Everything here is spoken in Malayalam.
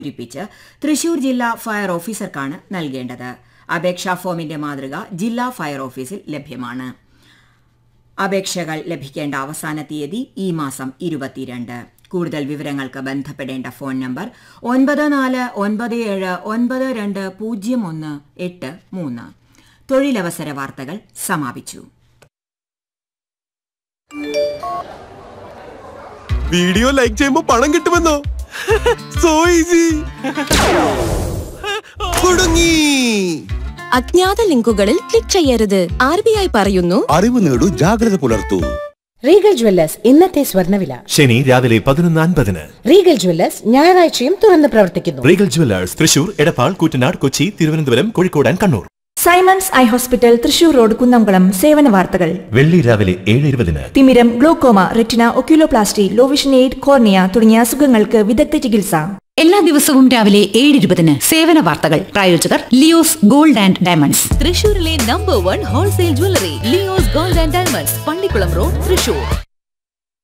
പൂരിപ്പിച്ച് തൃശൂർ ജില്ലാ ഫയർ ഓഫീസർക്കാണ് നൽകേണ്ടത് അപേക്ഷാ ഫോമിന്റെ മാതൃക ജില്ലാ ഫയർ ഓഫീസിൽ ലഭ്യമാണ് അപേക്ഷകൾ ലഭിക്കേണ്ട അവസാന തീയതി ഈ മാസം ഇരുപത്തിരണ്ട് കൂടുതൽ വിവരങ്ങൾക്ക് ബന്ധപ്പെടേണ്ട ഫോൺ നമ്പർ ഒൻപത് നാല് ഒൻപത് ഏഴ് ഒൻപത് രണ്ട് പൂജ്യം ഒന്ന് എട്ട് മൂന്ന് തൊഴിലവസര വാർത്തകൾ സമാപിച്ചു വീഡിയോ ലൈക്ക് ചെയ്യുമ്പോ പണം കിട്ടുമെന്നോ സോ ഈസി കുടുങ്ങി അജ്ഞാത ലിങ്കുകളിൽ ക്ലിക്ക് ചെയ്യരുത് ആർ ബി ഐ പറയുന്നു അറിവ് നേടൂ ജാഗ്രത പുലർത്തൂ റീഗൽ ജ്വല്ലേഴ്സ് ഇന്നത്തെ സ്വർണ്ണവില ശനി രാവിലെ പതിനൊന്ന് അൻപതിന് റീഗൽ ജ്വല്ലേഴ്സ് ഞായറാഴ്ചയും തുറന്ന് പ്രവർത്തിക്കുന്നു Regal jewellers Thrissur Edappal Koottanad Kochi Thiruvananthapuram Kozhikode and Kannur Simons eye hospital Thrissur road Kunnamkulam സേവന വാർത്തകൾ വെള്ളി രാവിലെ ഏഴ് ഇരുപതിന് തിമിരം glaucoma retina oculoplasty low vision aid cornea തുടങ്ങിയ അസുഖങ്ങൾക്ക് വിദഗ്ധ ചികിത്സ എല്ലാ ദിവസവും രാവിലെ ഏഴ് ഇരുപതിന് സേവന വാർത്തകൾ പ്രായോജകർ ലിയോസ് ഗോൾഡ് ആൻഡ് ഡയമണ്ട്സ് തൃശൂരിലെ number one wholesale jewellery Leo's gold and diamonds Pallikkulam road Thrissur